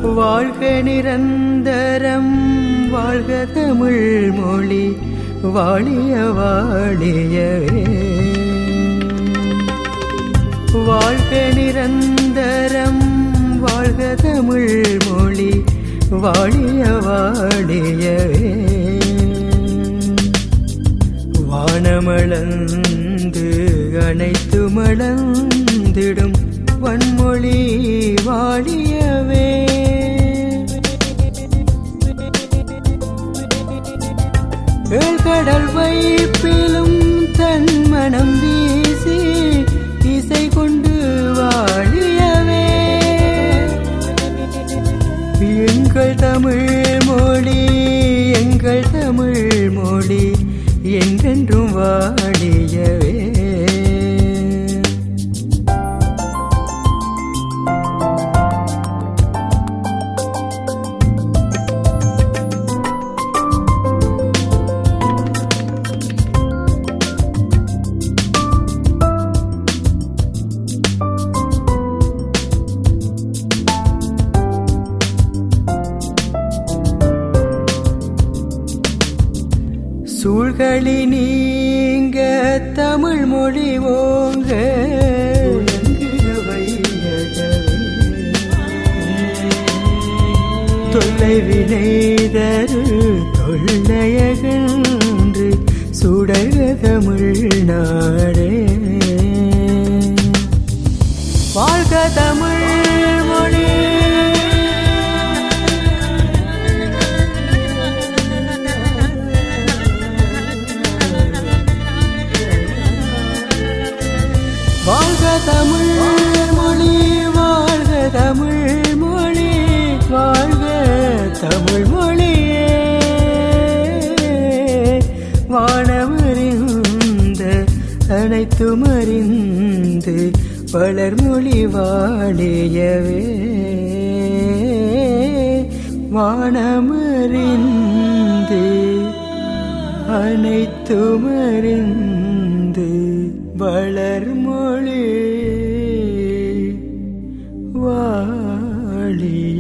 வாழ்க நிரந்தரம் வாழ்க தமிழ் மொழி வாழிய வாழியவே வாழ்க நிரந்தரம் வாழ்க தமிழ் மொழி வாழிய வாழியவே வானமளந்து அனைத்து மளந்திடும் வன்மொழி வாழியவே ஏழ்கடல் வைப்பிலும் தன் மனம் வீசி இசை கொண்டு வாழியவே எங்கள் தமிழ் மொழி எங்கள் தமிழ் மொழி என்றென்றும் வாழியவே சூழ்களி நீங்க தமிழ் மொழி ஓங்க உலங்குக வையகவே. தொல்லை வினைதரு தொல்லையகன்று சுடக தமிழ்நாடே வாழ்க தமிழ் மொழி வாழ்க தமிழ் மொழி வாழ்க தமிழ் மொழி வாழ்க தமிழ் மொழியே வானமறிந்த அனைத்தும் அறிந்து வளர்மொழி வாழியவே வானமறிந்து அனைத்தும் அறிந்து வளர்மொழி வாழி